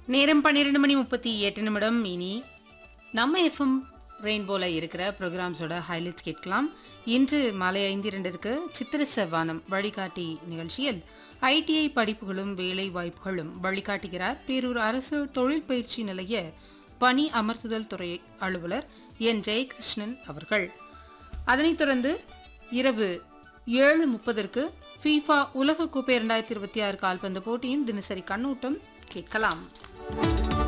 நேரம் பன்னிரெண்டு மணி முப்பத்தி எட்டு நிமிடம் இனி நம்ம எஃப்எம் ரெயின்போல இருக்கிற ப்ரோக்ராம்ஸோட ஹைலைட்ஸ் கேட்கலாம் இன்று மாலை ஐந்து இரண்டிற்கு சித்திர செவ்வானம் வழிகாட்டி நிகழ்ச்சியில் ஐடிஐ படிப்புகளும் வேலை வாய்ப்புகளும் வழிகாட்டுகிறார் பேரூர் அரசு தொழில் பயிற்சி நிலைய பணி அமர்த்துதல் துறை அலுவலர் என் ஜெயகிருஷ்ணன் அவர்கள் அதனைத் தொடர்ந்து இரவு ஏழு முப்பதற்கு ஃபீஃபா உலகக்கோப்பை இரண்டாயிரத்தி இருபத்தி ஆறு கால்பந்து போட்டியின் தினசரி கண்ணோட்டம் கேட்கலாம்